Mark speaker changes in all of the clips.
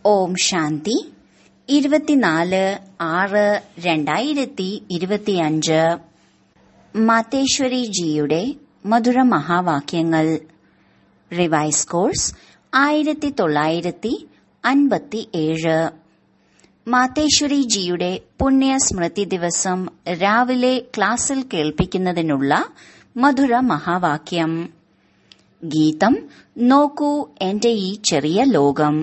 Speaker 1: ഓം ശാന്തി ഇരുപത്തിനാല് ആറ് രണ്ടായിരത്തി ഇരുപത്തിയഞ്ച് മാതേശ്വരിജിയുടെ മധുര മഹാവാക്യങ്ങൾ റിവൈസ് കോഴ്സ് ആയിരത്തി തൊള്ളായിരത്തി അൻപത്തി ഏഴ് മാതേശ്വരിജിയുടെ പുണ്യ സ്മൃതി ദിവസം രാവിലെ ക്ലാസ്സിൽ കേൾപ്പിക്കുന്നതിനുള്ള മധുര മഹാവാക്യം ഗീതം നോക്കൂ എന്റെ ഈ ചെറിയ ലോകം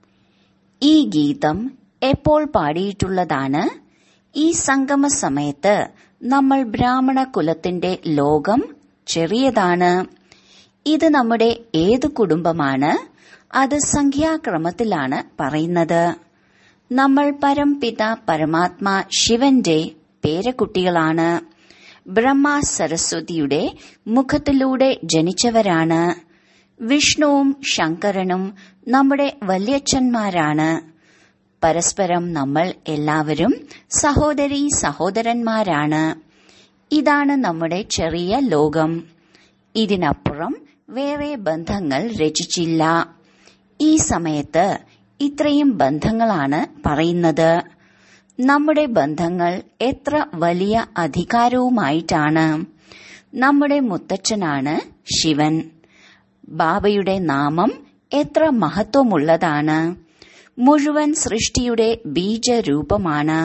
Speaker 1: ഈ ഗീതം എപ്പോൾ പാടിയിട്ടുള്ളതാണ് ഈ സംഗമ സമയത്ത് നമ്മൾ ബ്രാഹ്മണ കുലത്തിന്റെ ലോകം ചെറിയതാണ് ഇത് നമ്മുടെ ഏത് കുടുംബമാണ് അത് സംഖ്യാക്രമത്തിലാണ് പറയുന്നത് നമ്മൾ പരംപിത പരമാത്മാ ശിവന്റെ പേരക്കുട്ടികളാണ് ബ്രഹ്മ സരസ്വതിയുടെ മുഖത്തിലൂടെ ജനിച്ചവരാണ് വിഷ്ണുവും ശങ്കരനും നമ്മുടെ വല്യച്ഛന്മാരാണ് പരസ്പരം നമ്മൾ എല്ലാവരും സഹോദരി സഹോദരന്മാരാണ് ഇതാണ് നമ്മുടെ ചെറിയ ലോകം ഇതിനപ്പുറം വേറെ ബന്ധങ്ങൾ രചിച്ചില്ല ഈ സമയത്ത് ഇത്രയും ബന്ധങ്ങളാണ് പറയുന്നത് നമ്മുടെ ബന്ധങ്ങൾ എത്ര വലിയ അധികാരവുമായിട്ടാണ് നമ്മുടെ മുത്തച്ഛനാണ് ശിവൻ ബാബയുടെ നാമം എത്ര മഹത്വമുള്ളതാണ് മുഴുവൻ സൃഷ്ടിയുടെ ബീജരൂപമാണ്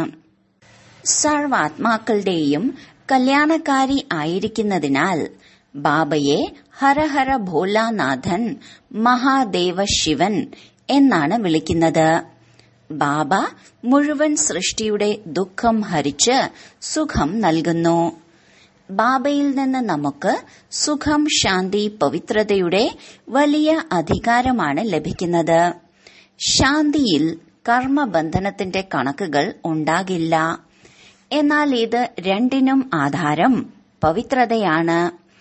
Speaker 1: സർവാത്മാക്കളുടെയും കല്യാണക്കാരി ആയിരിക്കുന്നതിനാൽ ബാബയെ ഹരഹര ഭോലാനാഥൻ മഹാദേവ ശിവൻ എന്നാണ് വിളിക്കുന്നത് ബാബ മുഴുവൻ സൃഷ്ടിയുടെ ദുഃഖം ഹരിച്ച് സുഖം നൽകുന്നു ബാബയിൽ നിന്ന് നമുക്ക് സുഖം ശാന്തി പവിത്രതയുടെ വലിയ അധികാരമാണ് ലഭിക്കുന്നത് ശാന്തിയിൽ കർമ്മബന്ധനത്തിന്റെ കണക്കുകൾ ഉണ്ടാകില്ല എന്നാൽ ഇത് രണ്ടിനും ആധാരം പവിത്രതയാണ്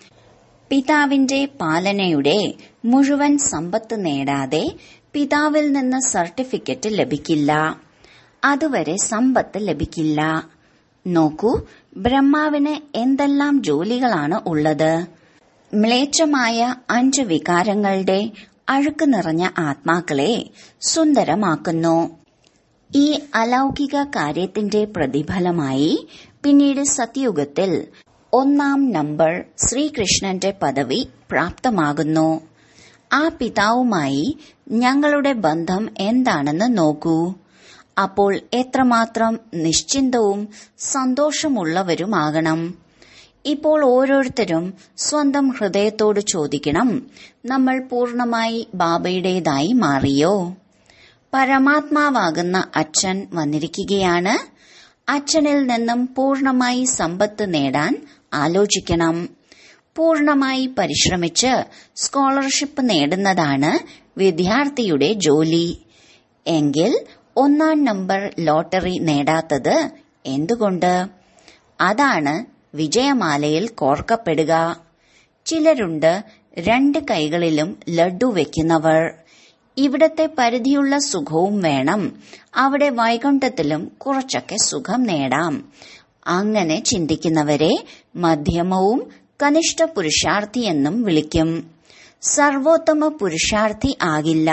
Speaker 1: പിതാവിന്റെ പാലനയുടെ മുഴുവൻ സമ്പത്ത് നേടാതെ പിതാവിൽ നിന്ന് സർട്ടിഫിക്കറ്റ് ലഭിക്കില്ല അതുവരെ സമ്പത്ത് ലഭിക്കില്ല നോക്കൂ ബ്രഹ്മാവിന് എന്തെല്ലാം ജോലികളാണ് ഉള്ളത് മ്ലേച്ഛമായ അഞ്ച് വികാരങ്ങളുടെ അഴുക്ക് നിറഞ്ഞ ആത്മാക്കളെ സുന്ദരമാക്കുന്നു ഈ അലൗകിക കാര്യത്തിന്റെ പ്രതിഫലമായി പിന്നീട് സത്യുഗത്തിൽ ഒന്നാം നമ്പർ ശ്രീകൃഷ്ണന്റെ പദവി പ്രാപ്തമാകുന്നു ആ പിതാവുമായി ഞങ്ങളുടെ ബന്ധം എന്താണെന്ന് നോക്കൂ അപ്പോൾ എത്രമാത്രം നിശ്ചിന്തവും സന്തോഷമുള്ളവരുമാകണം ഇപ്പോൾ ഓരോരുത്തരും സ്വന്തം ഹൃദയത്തോട് ചോദിക്കണം നമ്മൾ പൂർണമായി ബാബയുടേതായി മാറിയോ പരമാത്മാവാകുന്ന അച്ഛൻ വന്നിരിക്കുകയാണ് അച്ഛനിൽ നിന്നും പൂർണമായി സമ്പത്ത് നേടാൻ ആലോചിക്കണം പൂർണമായി പരിശ്രമിച്ച് സ്കോളർഷിപ്പ് നേടുന്നതാണ് വിദ്യാർത്ഥിയുടെ ജോലി എങ്കിൽ ഒന്നാം നമ്പർ ലോട്ടറി നേടാത്തത് എന്തുകൊണ്ട് അതാണ് വിജയമാലയിൽ കോർക്കപ്പെടുക ചിലരുണ്ട് രണ്ട് കൈകളിലും ലഡു വെക്കുന്നവർ ഇവിടത്തെ പരിധിയുള്ള സുഖവും വേണം അവിടെ വൈകുണ്ഠത്തിലും കുറച്ചൊക്കെ സുഖം നേടാം അങ്ങനെ ചിന്തിക്കുന്നവരെ മധ്യമവും കനിഷ്ഠ പുരുഷാർത്ഥി എന്നും വിളിക്കും സർവോത്തമ പുരുഷാർത്ഥി ആകില്ല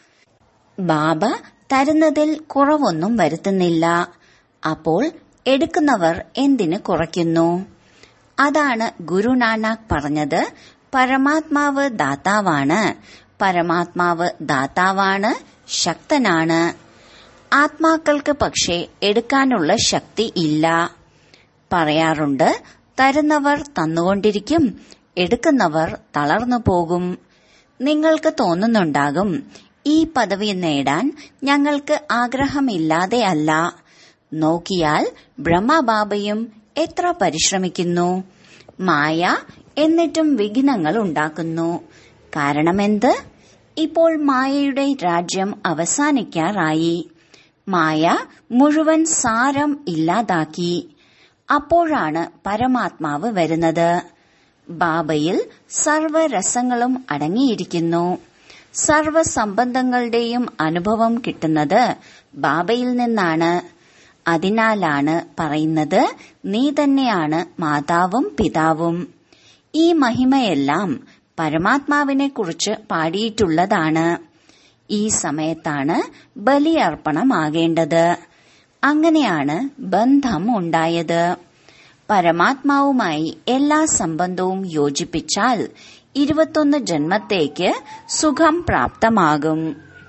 Speaker 1: ബാബ തരുന്നതിൽ കുറവൊന്നും വരുത്തുന്നില്ല അപ്പോൾ എടുക്കുന്നവർ എന്തിന് കുറയ്ക്കുന്നു അതാണ് ഗുരുനാനാക്ക് പറഞ്ഞത് പരമാത്മാവ് ദാതാവാണ് പരമാത്മാവ് ദാതാവാണ് ശക്തനാണ് ആത്മാക്കൾക്ക് പക്ഷേ എടുക്കാനുള്ള ശക്തി ഇല്ല പറയാറുണ്ട് തരുന്നവർ തന്നുകൊണ്ടിരിക്കും എടുക്കുന്നവർ തളർന്നു പോകും നിങ്ങൾക്ക് തോന്നുന്നുണ്ടാകും ഈ പദവി നേടാൻ ഞങ്ങൾക്ക് ആഗ്രഹമില്ലാതെ അല്ല നോക്കിയാൽ ബ്രഹ്മബാബയും എത്ര പരിശ്രമിക്കുന്നു മായ എന്നിട്ടും വിഘ്നങ്ങൾ ഉണ്ടാക്കുന്നു കാരണമെന്ത് ഇപ്പോൾ മായയുടെ രാജ്യം അവസാനിക്കാറായി മായ മുഴുവൻ സാരം ഇല്ലാതാക്കി അപ്പോഴാണ് പരമാത്മാവ് വരുന്നത് ബാബയിൽ സർവരസങ്ങളും അടങ്ങിയിരിക്കുന്നു സർവസംബന്ധങ്ങളുടെയും അനുഭവം കിട്ടുന്നത് ബാബയിൽ നിന്നാണ് അതിനാലാണ് പറയുന്നത് നീ തന്നെയാണ് മാതാവും പിതാവും ഈ മഹിമയെല്ലാം പരമാത്മാവിനെ കുറിച്ച് പാടിയിട്ടുള്ളതാണ് ഈ സമയത്താണ് ബലിയർപ്പണമാകേണ്ടത് അങ്ങനെയാണ് ബന്ധം ഉണ്ടായത് പരമാത്മാവുമായി എല്ലാ സംബന്ധവും യോജിപ്പിച്ചാൽ ഇരുപത്തൊന്ന് ജന്മത്തേക്ക് സുഖം പ്രാപ്തമാകും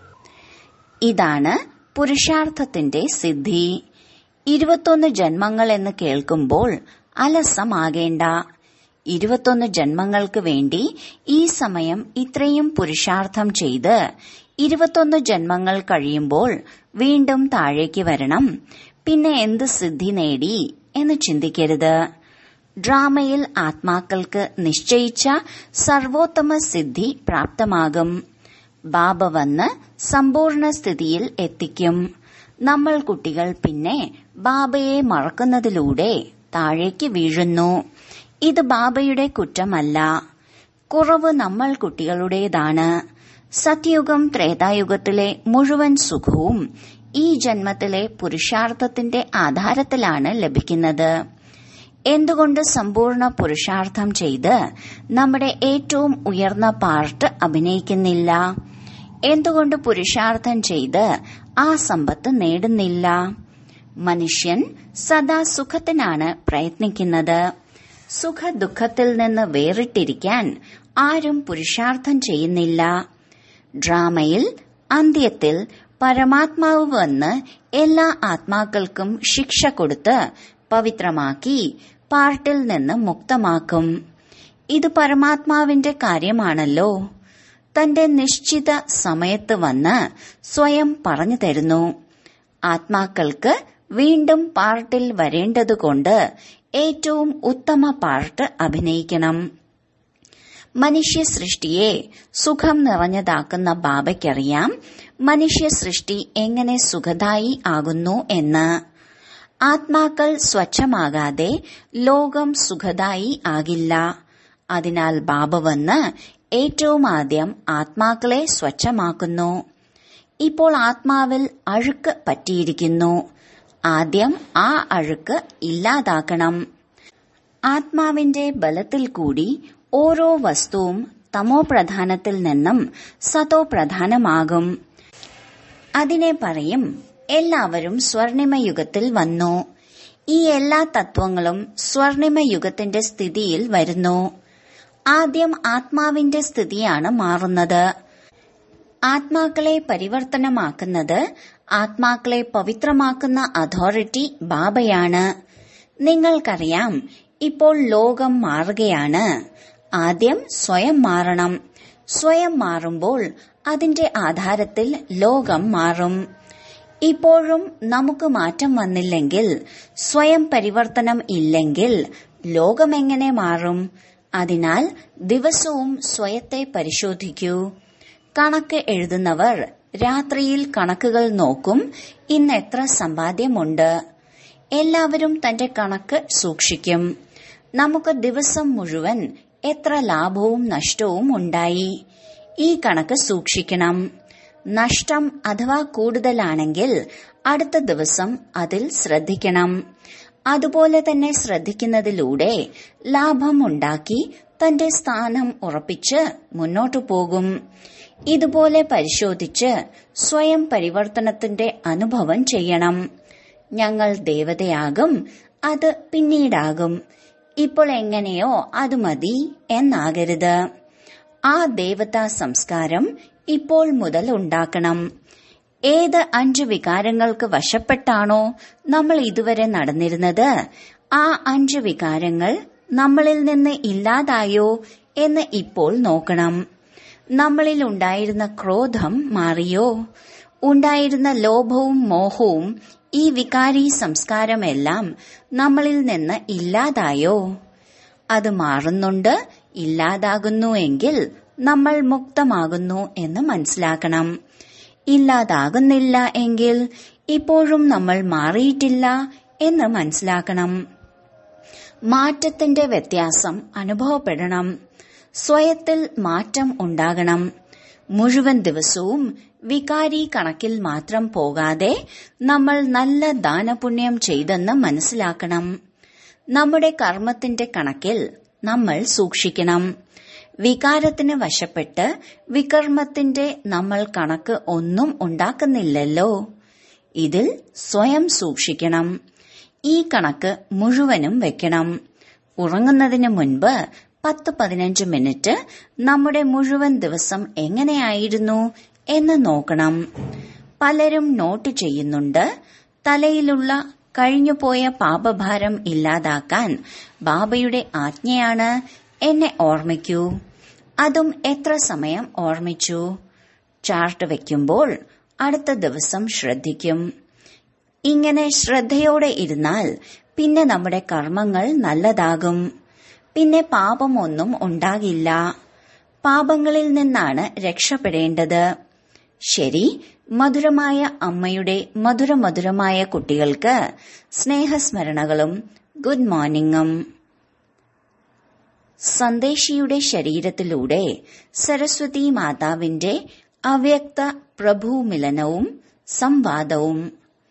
Speaker 1: ഇതാണ് പുരുഷാർത്ഥത്തിന്റെ സിദ്ധി ഇരുപത്തൊന്ന് ജന്മങ്ങൾ എന്ന് കേൾക്കുമ്പോൾ അലസമാകേണ്ട ഇരുപത്തൊന്ന് ജന്മങ്ങൾക്ക് വേണ്ടി ഈ സമയം ഇത്രയും പുരുഷാർത്ഥം ചെയ്ത് ഇരുപത്തൊന്ന് ജന്മങ്ങൾ കഴിയുമ്പോൾ വീണ്ടും താഴേക്ക് വരണം പിന്നെ എന്ത് സിദ്ധി നേടി എന്ന് ചിന്തിക്കരുത് ഡ്രാമയിൽ ആത്മാക്കൾക്ക് നിശ്ചയിച്ച സർവോത്തമ സിദ്ധി പ്രാപ്തമാകും ബാബ വന്ന് സമ്പൂർണ്ണ സ്ഥിതിയിൽ എത്തിക്കും നമ്മൾ കുട്ടികൾ പിന്നെ ബാബയെ മറക്കുന്നതിലൂടെ താഴേക്ക് വീഴുന്നു ഇത് ബാബയുടെ കുറ്റമല്ല കുറവ് നമ്മൾ കുട്ടികളുടേതാണ് സത്യയുഗം ത്രേതായുഗത്തിലെ മുഴുവൻ സുഖവും ഈ ജന്മത്തിലെ പുരുഷാർത്ഥത്തിന്റെ ആധാരത്തിലാണ് ലഭിക്കുന്നത് എന്തുകൊണ്ട് സമ്പൂർണ്ണ പുരുഷാർത്ഥം ചെയ്ത് നമ്മുടെ ഏറ്റവും ഉയർന്ന പാർട്ട് അഭിനയിക്കുന്നില്ല എന്തുകൊണ്ട് പുരുഷാർത്ഥം ചെയ്ത് ആ സമ്പത്ത് നേടുന്നില്ല മനുഷ്യൻ സദാ സുഖത്തിനാണ് പ്രയത്നിക്കുന്നത് സുഖ ദുഃഖത്തിൽ നിന്ന് വേറിട്ടിരിക്കാൻ ആരും പുരുഷാർത്ഥം ചെയ്യുന്നില്ല ഡ്രാമയിൽ അന്ത്യത്തിൽ പരമാത്മാവ് വന്ന് എല്ലാ ആത്മാക്കൾക്കും ശിക്ഷ കൊടുത്ത് പവിത്രമാക്കി പാർട്ടിൽ നിന്ന് മുക്തമാക്കും ഇത് പരമാത്മാവിന്റെ കാര്യമാണല്ലോ തന്റെ നിശ്ചിത സമയത്ത് വന്ന് സ്വയം പറഞ്ഞു തരുന്നു ആത്മാക്കൾക്ക് വീണ്ടും പാർട്ടിൽ വരേണ്ടതുകൊണ്ട് ഏറ്റവും ഉത്തമ പാർട്ട് അഭിനയിക്കണം മനുഷ്യ സൃഷ്ടിയെ സുഖം നിറഞ്ഞതാക്കുന്ന ബാബയ്ക്കറിയാം മനുഷ്യ സൃഷ്ടി എങ്ങനെ സുഖദായി ആകുന്നു എന്ന് ആത്മാക്കൾ സ്വച്ഛമാകാതെ ലോകം സുഖദായി ആകില്ല അതിനാൽ ബാബ വന്ന് ഏറ്റവും ആദ്യം ആത്മാക്കളെ സ്വച്ഛമാക്കുന്നു ഇപ്പോൾ ആത്മാവിൽ അഴുക്ക് പറ്റിയിരിക്കുന്നു ആദ്യം ആ അഴുക്ക് ഇല്ലാതാക്കണം ആത്മാവിന്റെ ബലത്തിൽ കൂടി ഓരോ വസ്തുവും തമോ പ്രധാനത്തിൽ നിന്നും സതോ പ്രധാനമാകും അതിനെ പറയും എല്ലാവരും സ്വർണിമ യുഗത്തിൽ വന്നു ഈ എല്ലാ തത്വങ്ങളും സ്വർണിമ യുഗത്തിന്റെ സ്ഥിതിയിൽ വരുന്നു ആദ്യം ആത്മാവിന്റെ സ്ഥിതിയാണ് മാറുന്നത് ആത്മാക്കളെ പരിവർത്തനമാക്കുന്നത് ആത്മാക്കളെ പവിത്രമാക്കുന്ന അതോറിറ്റി ബാബയാണ് നിങ്ങൾക്കറിയാം ഇപ്പോൾ ലോകം മാറുകയാണ് ആദ്യം സ്വയം മാറണം സ്വയം മാറുമ്പോൾ അതിന്റെ ആധാരത്തിൽ ലോകം മാറും ഇപ്പോഴും നമുക്ക് മാറ്റം വന്നില്ലെങ്കിൽ സ്വയം പരിവർത്തനം ഇല്ലെങ്കിൽ ലോകമെങ്ങനെ മാറും അതിനാൽ ദിവസവും സ്വയത്തെ പരിശോധിക്കൂ കണക്ക് എഴുതുന്നവർ രാത്രിയിൽ കണക്കുകൾ നോക്കും ഇന്ന് എത്ര സമ്പാദ്യമുണ്ട് എല്ലാവരും തന്റെ കണക്ക് സൂക്ഷിക്കും നമുക്ക് ദിവസം മുഴുവൻ എത്ര ലാഭവും നഷ്ടവും ഉണ്ടായി ഈ കണക്ക് സൂക്ഷിക്കണം നഷ്ടം അഥവാ കൂടുതലാണെങ്കിൽ അടുത്ത ദിവസം അതിൽ ശ്രദ്ധിക്കണം അതുപോലെ തന്നെ ശ്രദ്ധിക്കുന്നതിലൂടെ ലാഭമുണ്ടാക്കി തന്റെ സ്ഥാനം ഉറപ്പിച്ച് മുന്നോട്ടു പോകും ഇതുപോലെ പരിശോധിച്ച് സ്വയം പരിവർത്തനത്തിന്റെ അനുഭവം ചെയ്യണം ഞങ്ങൾ ദേവതയാകും അത് പിന്നീടാകും ഇപ്പോൾ എങ്ങനെയോ അത് മതി എന്നാകരുത് ആ ദേവതാ സംസ്കാരം ഇപ്പോൾ മുതൽ ഉണ്ടാക്കണം ഏത് അഞ്ച് വികാരങ്ങൾക്ക് വശപ്പെട്ടാണോ നമ്മൾ ഇതുവരെ നടന്നിരുന്നത് ആ അഞ്ച് വികാരങ്ങൾ നമ്മളിൽ നിന്ന് ഇല്ലാതായോ എന്ന് ഇപ്പോൾ നോക്കണം നമ്മളിൽ ഉണ്ടായിരുന്ന ക്രോധം മാറിയോ ഉണ്ടായിരുന്ന ലോഭവും മോഹവും ഈ വികാരി സംസ്കാരമെല്ലാം നമ്മളിൽ നിന്ന് ഇല്ലാതായോ അത് മാറുന്നുണ്ട് ഇല്ലാതാകുന്നു എങ്കിൽ നമ്മൾ മുക്തമാകുന്നു എന്ന് മനസ്സിലാക്കണം ഇല്ലാതാകുന്നില്ല എങ്കിൽ ഇപ്പോഴും നമ്മൾ മാറിയിട്ടില്ല എന്ന് മനസ്സിലാക്കണം മാറ്റത്തിന്റെ വ്യത്യാസം അനുഭവപ്പെടണം സ്വയത്തിൽ മാറ്റം ഉണ്ടാകണം മുഴുവൻ ദിവസവും വികാരി കണക്കിൽ മാത്രം പോകാതെ നമ്മൾ നല്ല ദാനപുണ്യം ചെയ്തെന്ന് മനസ്സിലാക്കണം നമ്മുടെ കർമ്മത്തിന്റെ കണക്കിൽ നമ്മൾ സൂക്ഷിക്കണം വികാരത്തിന് വശപ്പെട്ട് വികർമ്മത്തിന്റെ നമ്മൾ കണക്ക് ഒന്നും ഉണ്ടാക്കുന്നില്ലല്ലോ ഇതിൽ സ്വയം സൂക്ഷിക്കണം ഈ കണക്ക് മുഴുവനും വെക്കണം ഉറങ്ങുന്നതിന് മുൻപ് പത്ത് പതിനഞ്ച് മിനിറ്റ് നമ്മുടെ മുഴുവൻ ദിവസം എങ്ങനെയായിരുന്നു എന്ന് നോക്കണം പലരും നോട്ട് ചെയ്യുന്നുണ്ട് തലയിലുള്ള കഴിഞ്ഞുപോയ പാപഭാരം ഇല്ലാതാക്കാൻ ബാബയുടെ ആജ്ഞയാണ് എന്നെ ഓർമ്മിക്കൂ അതും എത്ര സമയം ഓർമ്മിച്ചു ചാർട്ട് വെക്കുമ്പോൾ അടുത്ത ദിവസം ശ്രദ്ധിക്കും ഇങ്ങനെ ശ്രദ്ധയോടെ ഇരുന്നാൽ പിന്നെ നമ്മുടെ കർമ്മങ്ങൾ നല്ലതാകും പിന്നെ പാപമൊന്നും ഉണ്ടാകില്ല പാപങ്ങളിൽ നിന്നാണ് രക്ഷപ്പെടേണ്ടത് ശരി മധുരമായ അമ്മയുടെ മധുരമധുരമായ കുട്ടികൾക്ക് സ്നേഹസ്മരണകളും ഗുഡ് മോർണിംഗും സന്ദേശിയുടെ ശരീരത്തിലൂടെ സരസ്വതി മാതാവിന്റെ അവ്യക്ത പ്രഭുമിലനവും സംവാദവും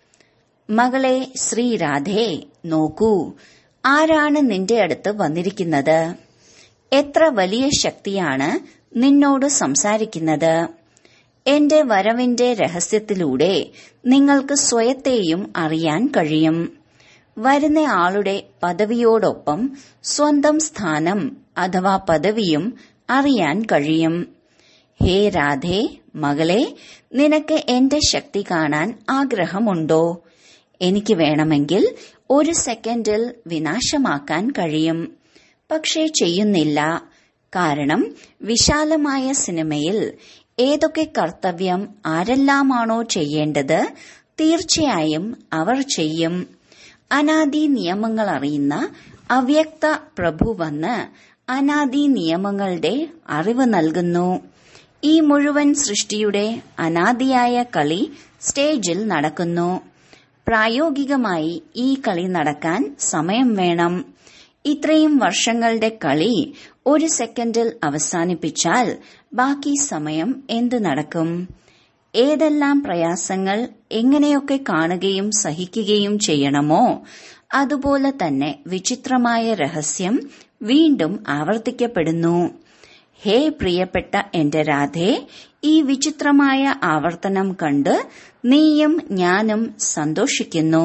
Speaker 1: മകളെ ശ്രീരാധേ നോക്കൂ ആരാണ് നിന്റെ അടുത്ത് വന്നിരിക്കുന്നത് എത്ര വലിയ ശക്തിയാണ് നിന്നോട് സംസാരിക്കുന്നത് എന്റെ വരവിന്റെ രഹസ്യത്തിലൂടെ നിങ്ങൾക്ക് സ്വയത്തെയും അറിയാൻ കഴിയും വരുന്ന ആളുടെ പദവിയോടൊപ്പം സ്വന്തം സ്ഥാനം അഥവാ പദവിയും അറിയാൻ കഴിയും ഹേ രാധേ മകളെ നിനക്ക് എന്റെ ശക്തി കാണാൻ ആഗ്രഹമുണ്ടോ എനിക്ക് വേണമെങ്കിൽ ഒരു സെക്കൻഡിൽ വിനാശമാക്കാൻ കഴിയും പക്ഷേ ചെയ്യുന്നില്ല കാരണം വിശാലമായ സിനിമയിൽ ഏതൊക്കെ കർത്തവ്യം ആരെല്ലാമാണോ ചെയ്യേണ്ടത് തീർച്ചയായും അവർ ചെയ്യും അനാദി നിയമങ്ങൾ അറിയുന്ന അവ്യക്ത പ്രഭു വന്ന് അനാദി നിയമങ്ങളുടെ അറിവ് നൽകുന്നു ഈ മുഴുവൻ സൃഷ്ടിയുടെ അനാദിയായ കളി സ്റ്റേജിൽ നടക്കുന്നു പ്രായോഗികമായി ഈ കളി നടക്കാൻ സമയം വേണം ഇത്രയും വർഷങ്ങളുടെ കളി ഒരു സെക്കൻഡിൽ അവസാനിപ്പിച്ചാൽ ബാക്കി സമയം എന്തു നടക്കും ഏതെല്ലാം പ്രയാസങ്ങൾ എങ്ങനെയൊക്കെ കാണുകയും സഹിക്കുകയും ചെയ്യണമോ അതുപോലെ തന്നെ വിചിത്രമായ രഹസ്യം വീണ്ടും ആവർത്തിക്കപ്പെടുന്നു ഹേ പ്രിയപ്പെട്ട എന്റെ രാധേ ഈ വിചിത്രമായ ആവർത്തനം കണ്ട് നീയും ഞാനും സന്തോഷിക്കുന്നു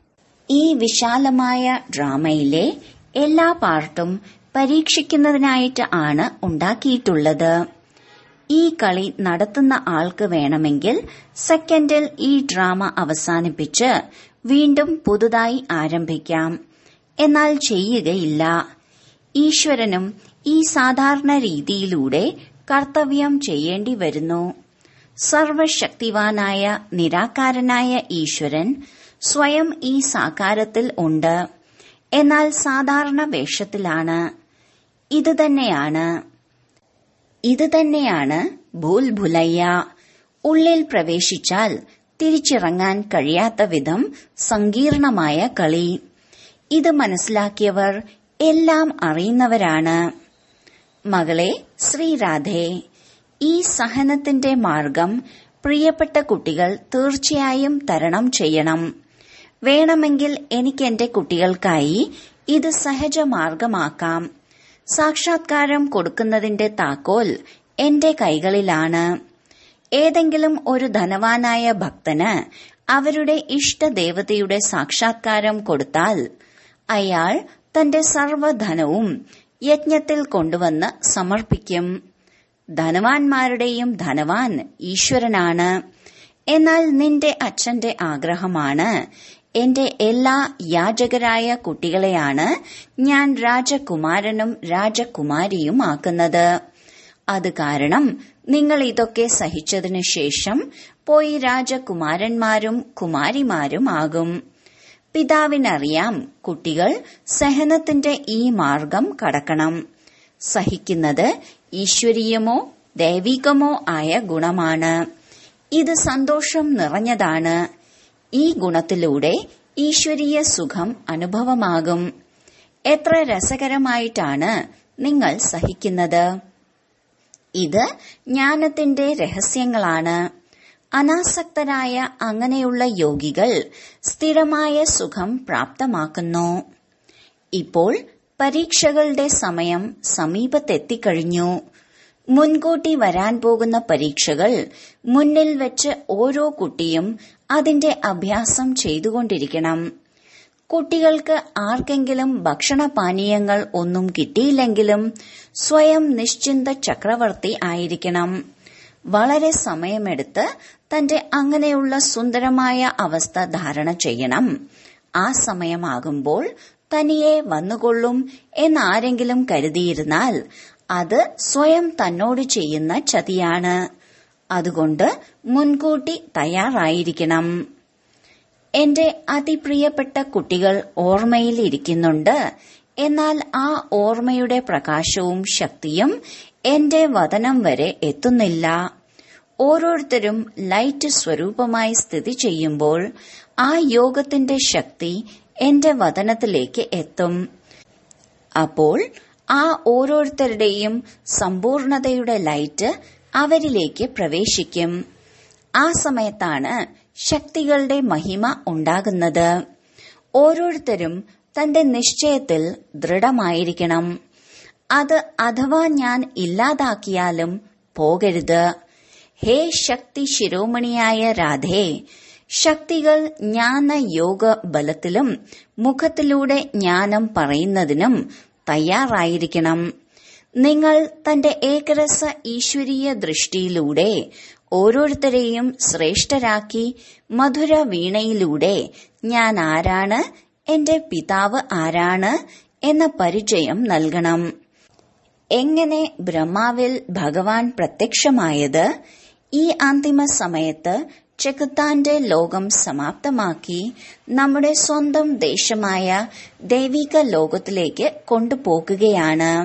Speaker 1: ഈ വിശാലമായ ഡ്രാമയിലെ എല്ലാ പാർട്ടും പരീക്ഷിക്കുന്നതിനായിട്ട് ആണ് ഉണ്ടാക്കിയിട്ടുള്ളത് ഈ കളി നടത്തുന്ന ആൾക്ക് വേണമെങ്കിൽ സെക്കൻഡിൽ ഈ ഡ്രാമ അവസാനിപ്പിച്ച് വീണ്ടും പുതുതായി ആരംഭിക്കാം എന്നാൽ ചെയ്യുകയില്ല ഈശ്വരനും ഈ സാധാരണ രീതിയിലൂടെ കർത്തവ്യം ചെയ്യേണ്ടി വരുന്നു സർവശക്തിവാനായ നിരാകാരനായ ഈശ്വരൻ സ്വയം ഈ സാകാരത്തിൽ ഉണ്ട് എന്നാൽ സാധാരണ വേഷത്തിലാണ് ഇത് തന്നെയാണ് ഇത് തന്നെയാണ് ഭൂൽ ഭുലയ്യ ഉള്ളിൽ പ്രവേശിച്ചാൽ തിരിച്ചിറങ്ങാൻ കഴിയാത്ത വിധം സങ്കീർണമായ കളി ഇത് മനസ്സിലാക്കിയവർ എല്ലാം അറിയുന്നവരാണ് മകളെ ശ്രീരാധേ ഈ സഹനത്തിന്റെ മാർഗം പ്രിയപ്പെട്ട കുട്ടികൾ തീർച്ചയായും തരണം ചെയ്യണം വേണമെങ്കിൽ എനിക്ക് എന്റെ കുട്ടികൾക്കായി ഇത് സഹജമാർഗമാക്കാം സാക്ഷാത്കാരം കൊടുക്കുന്നതിന്റെ താക്കോൽ എന്റെ കൈകളിലാണ് ഏതെങ്കിലും ഒരു ധനവാനായ ഭക്തന് അവരുടെ ഇഷ്ടദേവതയുടെ സാക്ഷാത്കാരം കൊടുത്താൽ അയാൾ തന്റെ സർവധനവും യജ്ഞത്തിൽ കൊണ്ടുവന്ന് സമർപ്പിക്കും ധനവാന്മാരുടെയും ധനവാൻ ഈശ്വരനാണ് എന്നാൽ നിന്റെ അച്ഛന്റെ ആഗ്രഹമാണ് എന്റെ എല്ലാ യാചകരായ കുട്ടികളെയാണ് ഞാൻ രാജകുമാരനും രാജകുമാരിയും ആക്കുന്നത് അത് കാരണം നിങ്ങൾ ഇതൊക്കെ സഹിച്ചതിനു ശേഷം പോയി രാജകുമാരന്മാരും കുമാരിമാരും ആകും പിതാവിനറിയാം കുട്ടികൾ സഹനത്തിന്റെ ഈ മാർഗം കടക്കണം സഹിക്കുന്നത് ഈശ്വരീയമോ ദൈവികമോ ആയ ഗുണമാണ് ഇത് സന്തോഷം നിറഞ്ഞതാണ് ഈ ഗുണത്തിലൂടെ ഈശ്വരീയ സുഖം അനുഭവമാകും എത്ര രസകരമായിട്ടാണ് നിങ്ങൾ സഹിക്കുന്നത് ഇത് ജ്ഞാനത്തിന്റെ രഹസ്യങ്ങളാണ് അനാസക്തരായ അങ്ങനെയുള്ള യോഗികൾ സ്ഥിരമായ സുഖം പ്രാപ്തമാക്കുന്നു ഇപ്പോൾ പരീക്ഷകളുടെ സമയം സമീപത്തെത്തിക്കഴിഞ്ഞു മുൻകൂട്ടി വരാൻ പോകുന്ന പരീക്ഷകൾ മുന്നിൽ വെച്ച് ഓരോ കുട്ടിയും അതിന്റെ അഭ്യാസം ചെയ്തുകൊണ്ടിരിക്കണം കുട്ടികൾക്ക് ആർക്കെങ്കിലും ഭക്ഷണപാനീയങ്ങൾ ഒന്നും കിട്ടിയില്ലെങ്കിലും സ്വയം നിശ്ചിന്ത ചക്രവർത്തി ആയിരിക്കണം വളരെ സമയമെടുത്ത് തന്റെ അങ്ങനെയുള്ള സുന്ദരമായ അവസ്ഥ ധാരണ ചെയ്യണം ആ സമയമാകുമ്പോൾ തനിയെ വന്നുകൊള്ളും എന്നാരെങ്കിലും കരുതിയിരുന്നാൽ അത് സ്വയം തന്നോട് ചെയ്യുന്ന ചതിയാണ് അതുകൊണ്ട് മുൻകൂട്ടി തയ്യാറായിരിക്കണം എന്റെ അതിപ്രിയപ്പെട്ട കുട്ടികൾ ഓർമ്മയിൽ ഇരിക്കുന്നുണ്ട് എന്നാൽ ആ ഓർമ്മയുടെ പ്രകാശവും ശക്തിയും എന്റെ വതനം വരെ എത്തുന്നില്ല ഓരോരുത്തരും ലൈറ്റ് സ്വരൂപമായി സ്ഥിതി ചെയ്യുമ്പോൾ ആ യോഗത്തിന്റെ ശക്തി എന്റെ വതനത്തിലേക്ക് എത്തും അപ്പോൾ ആ ഓരോരുത്തരുടെയും സമ്പൂർണതയുടെ ലൈറ്റ് അവരിലേക്ക് പ്രവേശിക്കും ആ സമയത്താണ് ശക്തികളുടെ മഹിമ ഉണ്ടാകുന്നത് ഓരോരുത്തരും തന്റെ നിശ്ചയത്തിൽ ദൃഢമായിരിക്കണം അത് അഥവാ ഞാൻ ഇല്ലാതാക്കിയാലും പോകരുത് ഹേ ശക്തി ശിരോമണിയായ രാധേ ശക്തികൾ ജ്ഞാന യോഗ ബലത്തിലും മുഖത്തിലൂടെ ജ്ഞാനം പറയുന്നതിനും തയ്യാറായിരിക്കണം നിങ്ങൾ തന്റെ ഏകരസ ഈശ്വരീയ ദൃഷ്ടിയിലൂടെ ഓരോരുത്തരെയും ശ്രേഷ്ഠരാക്കി മധുര വീണയിലൂടെ ഞാൻ ആരാണ് എന്റെ പിതാവ് ആരാണ് എന്ന പരിചയം നൽകണം എങ്ങനെ ബ്രഹ്മാവിൽ ഭഗവാൻ പ്രത്യക്ഷമായത് ഈ അന്തിമ സമയത്ത് ചെകുത്താന്റെ ലോകം സമാപ്തമാക്കി നമ്മുടെ സ്വന്തം ദേശമായ ദൈവിക ലോകത്തിലേക്ക് കൊണ്ടുപോകുകയാണ്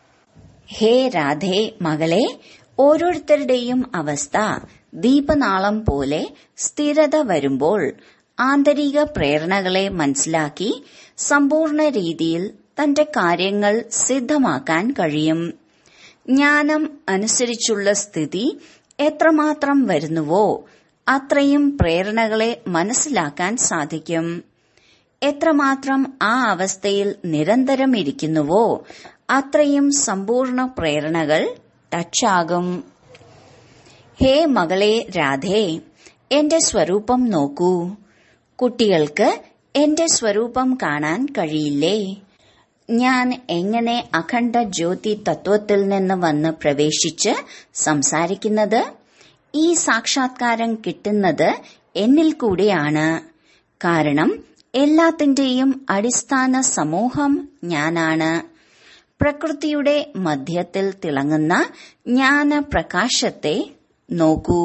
Speaker 1: ഹേ രാധേ മകളെ ഓരോരുത്തരുടെയും അവസ്ഥ ദീപനാളം പോലെ സ്ഥിരത വരുമ്പോൾ ആന്തരിക പ്രേരണകളെ മനസ്സിലാക്കി സമ്പൂർണ്ണ രീതിയിൽ തന്റെ കാര്യങ്ങൾ സിദ്ധമാക്കാൻ കഴിയും ജ്ഞാനം അനുസരിച്ചുള്ള സ്ഥിതി എത്രമാത്രം വരുന്നുവോ അത്രയും പ്രേരണകളെ മനസ്സിലാക്കാൻ സാധിക്കും എത്രമാത്രം ആ അവസ്ഥയിൽ നിരന്തരം ഇരിക്കുന്നുവോ അത്രയും സമ്പൂർണ്ണ പ്രേരണകൾ ടച്ചാകും ഹേ മകളെ രാധേ എന്റെ സ്വരൂപം നോക്കൂ കുട്ടികൾക്ക് എന്റെ സ്വരൂപം കാണാൻ കഴിയില്ലേ ഞാൻ എങ്ങനെ അഖണ്ഡ ജ്യോതി തത്വത്തിൽ നിന്ന് വന്ന് പ്രവേശിച്ച് സംസാരിക്കുന്നത് ഈ സാക്ഷാത്കാരം കിട്ടുന്നത് എന്നിൽ കൂടിയാണ് കാരണം എല്ലാത്തിന്റെയും അടിസ്ഥാന സമൂഹം ഞാനാണ് പ്രകൃതിയുടെ മധ്യത്തിൽ തിളങ്ങുന്ന ജ്ഞാനപ്രകാശത്തെ നോക്കൂ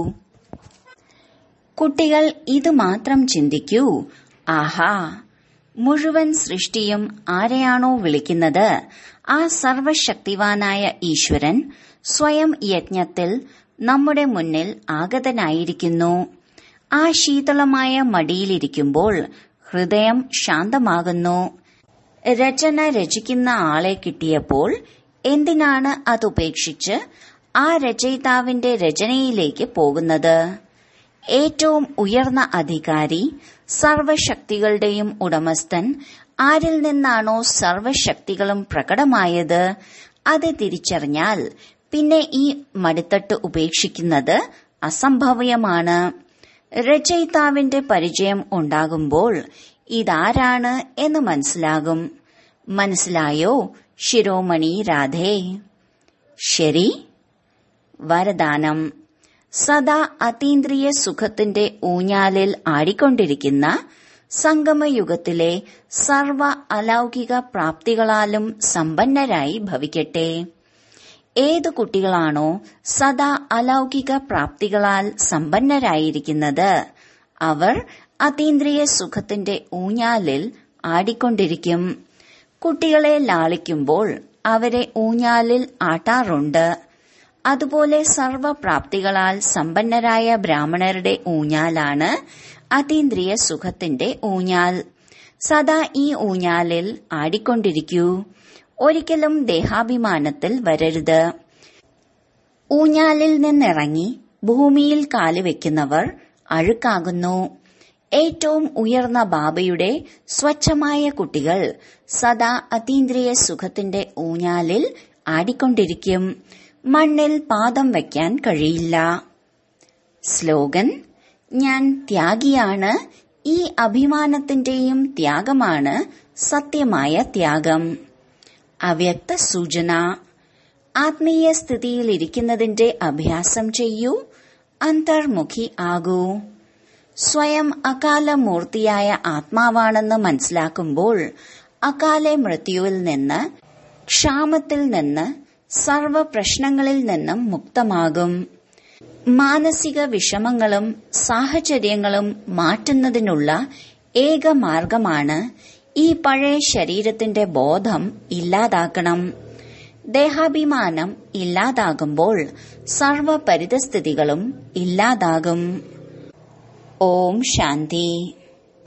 Speaker 1: കുട്ടികൾ ഇത് മാത്രം ചിന്തിക്കൂ ആഹാ മുഴുവൻ സൃഷ്ടിയും ആരെയാണോ വിളിക്കുന്നത് ആ സർവശക്തിവാനായ ഈശ്വരൻ സ്വയം യജ്ഞത്തിൽ നമ്മുടെ മുന്നിൽ ആഗതനായിരിക്കുന്നു ആ ശീതളമായ മടിയിലിരിക്കുമ്പോൾ ഹൃദയം ശാന്തമാകുന്നു രചന രചിക്കുന്ന ആളെ കിട്ടിയപ്പോൾ എന്തിനാണ് അതുപേക്ഷിച്ച് ആ രചയിതാവിന്റെ രചനയിലേക്ക് പോകുന്നത് ഏറ്റവും ഉയർന്ന അധികാരി സർവശക്തികളുടെയും ഉടമസ്ഥൻ ആരിൽ നിന്നാണോ സർവശക്തികളും പ്രകടമായത് അത് തിരിച്ചറിഞ്ഞാൽ പിന്നെ ഈ മടിത്തട്ട് ഉപേക്ഷിക്കുന്നത് അസംഭവ്യമാണ് രചയിതാവിന്റെ പരിചയം ഉണ്ടാകുമ്പോൾ ഇതാരാണ് എന്ന് മനസ്സിലാകും മനസ്സിലായോ ശിരോമണി രാധേ ശരി വരദാനം സദാ അതീന്ദ്രിയ സുഖത്തിന്റെ ഊഞ്ഞാലിൽ ആടിക്കൊണ്ടിരിക്കുന്ന സംഗമയുഗത്തിലെ സർവ അലൗകിക പ്രാപ്തികളാലും സമ്പന്നരായി ഭവിക്കട്ടെ ഏതു കുട്ടികളാണോ സദാ അലൗകിക പ്രാപ്തികളാൽ സമ്പന്നരായിരിക്കുന്നത് അവർ അതീന്ദ്രിയ സുഖത്തിന്റെ ഊഞ്ഞാലിൽ ആടിക്കൊണ്ടിരിക്കും കുട്ടികളെ ലാളിക്കുമ്പോൾ അവരെ ഊഞ്ഞാലിൽ ആട്ടാറുണ്ട് അതുപോലെ സർവപ്രാപ്തികളാൽ സമ്പന്നരായ ബ്രാഹ്മണരുടെ ഊഞ്ഞാലാണ് അതീന്ദ്രിയ സുഖത്തിന്റെ ഊഞ്ഞാൽ സദാ ഈ ഊഞ്ഞാലിൽ ആടിക്കൊണ്ടിരിക്കൂ ഒരിക്കലും ദേഹാഭിമാനത്തിൽ വരരുത് ഊഞ്ഞാലിൽ നിന്നിറങ്ങി ഭൂമിയിൽ കാലുവെക്കുന്നവർ അഴുക്കാകുന്നു ഏറ്റവും ഉയർന്ന ബാബയുടെ സ്വച്ഛമായ കുട്ടികൾ സദാ അതീന്ദ്രിയ സുഖത്തിന്റെ ഊഞ്ഞാലിൽ ആടിക്കൊണ്ടിരിക്കും മണ്ണിൽ പാദം വയ്ക്കാൻ കഴിയില്ല സ്ലോഗൻ ഞാൻ ത്യാഗിയാണ് ഈ അഭിമാനത്തിന്റെയും ത്യാഗമാണ് സത്യമായ ത്യാഗം അവ്യക്ത സൂചന ആത്മീയ സ്ഥിതിയിലിരിക്കുന്നതിന്റെ അഭ്യാസം ചെയ്യൂ അന്തർമുഖി ആകൂ സ്വയം അകാല മൂർത്തിയായ ആത്മാവാണെന്ന് മനസ്സിലാക്കുമ്പോൾ അകാല മൃത്യുവിൽ നിന്ന് ക്ഷാമത്തിൽ നിന്ന് സർവ പ്രശ്നങ്ങളിൽ നിന്നും മുക്തമാകും മാനസിക വിഷമങ്ങളും സാഹചര്യങ്ങളും മാറ്റുന്നതിനുള്ള ഏക മാർഗമാണ് ഈ പഴയ ശരീരത്തിന്റെ ബോധം ഇല്ലാതാക്കണം ദേഹാഭിമാനം ഇല്ലാതാകുമ്പോൾ സർവ പരിതസ്ഥിതികളും ഇല്ലാതാകും ഓം ശാന്തി